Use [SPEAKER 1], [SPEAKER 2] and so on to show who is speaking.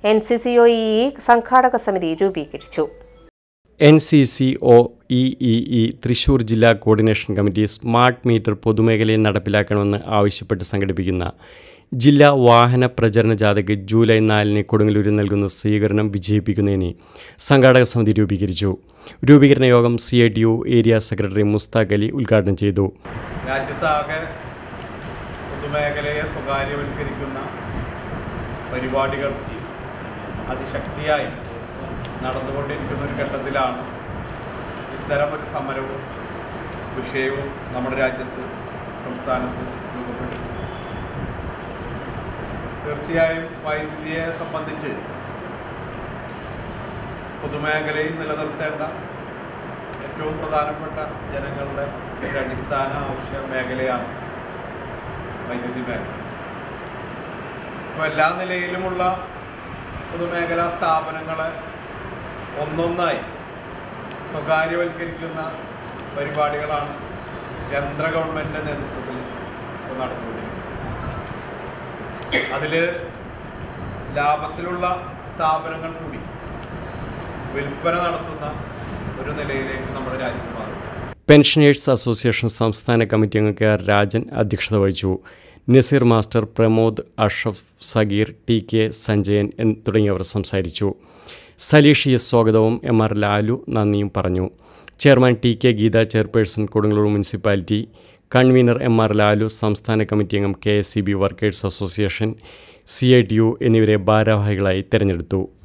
[SPEAKER 1] N C C O E സംഘാടക സമിതി രൂപീകരിച്ചു
[SPEAKER 2] N C C O E E E Thrissur ജില്ലാ കോർഡിനേഷൻ കമ്മിറ്റി സ്മാർട്ട് മീറ്റർ പൊതുമേഖലയിൽ നടപ്പിലാക്കണമെന്ന് ആവശ്യപ്പെട്ട് സംഘടിപ്പിക്കുന്ന ജില്ലാ വാഹന പ്രചരണ ജാഥയ്ക്ക് ജൂലൈ നാലിന് കൊടുങ്ങല്ലൂരിൽ നൽകുന്ന സ്വീകരണം വിജയിപ്പിക്കുന്നതിന് സംഘാടക സമിതി രൂപീകരിച്ചു രൂപീകരണ യോഗം C I T U area secretary Mushtaq Ali ഉദ്ഘാടനം ചെയ്തു
[SPEAKER 3] രാജ്യത്താകെ പൊതുമേഖലയെ സ്വകാര്യവൽക്കരിക്കുന്ന പരിപാടികൾ അതിശക്തിയായി നടന്നുകൊണ്ടിരിക്കുന്ന ഒരു ഘട്ടത്തിലാണ് ഇത്തരമൊരു സമരവും വിഷയവും നമ്മുടെ രാജ്യത്ത് സംസ്ഥാനത്ത് രൂപപ്പെട്ടിട്ടുണ്ട് തീർച്ചയായും വൈദ്യുതിയെ സംബന്ധിച്ച് പൊതുമേഖലയിൽ നിലനിർത്തേണ്ട ഏറ്റവും പ്രധാനപ്പെട്ട ജനങ്ങളുടെ ഒരു അടിസ്ഥാന ആവശ്യ മേഖലയാണ് വൈദ്യുതി മേഖല അപ്പോൾ എല്ലാ നിലയിലുമുള്ള പൊതുമേഖലാ സ്ഥാപനങ്ങളെ ഒന്നൊന്നായി സ്വകാര്യവൽക്കരിക്കുന്ന പരിപാടികളാണ് കേന്ദ്ര ഗവൺമെൻറ്റിൻ്റെ നേതൃത്വത്തിൽ ഇപ്പോൾ നടന്നുകൊണ്ടിരിക്കുന്നത് അതിൽ ലാഭത്തിലുള്ള സ്ഥാപനങ്ങൾ കൂടി വിൽപ്പന നടത്തുന്ന ഒരു നിലയിലേക്ക് നമ്മുടെ രാജ്യം മാറും
[SPEAKER 2] പെൻഷനേഴ്സ് അസോസിയേഷൻ സംസ്ഥാന കമ്മിറ്റി അംഗം കെ ആർ രാജൻ അധ്യക്ഷത വഹിച്ചു Nazeer master Pramod Ashraf Sageer T K Sanjayan എന്ന് തുടങ്ങിയവർ സംസാരിച്ചു സലീഷ് എസ് സ്വാഗതവും എം ആർ ലാലു നന്ദിയും പറഞ്ഞു chairman T K Geetha chairperson Kodungallur municipality convener M R Lalu സംസ്ഥാന കമ്മിറ്റി അംഗം K S C B workers association C I T U എന്നിവരെ ഭാരവാഹികളായി തെരഞ്ഞെടുത്തു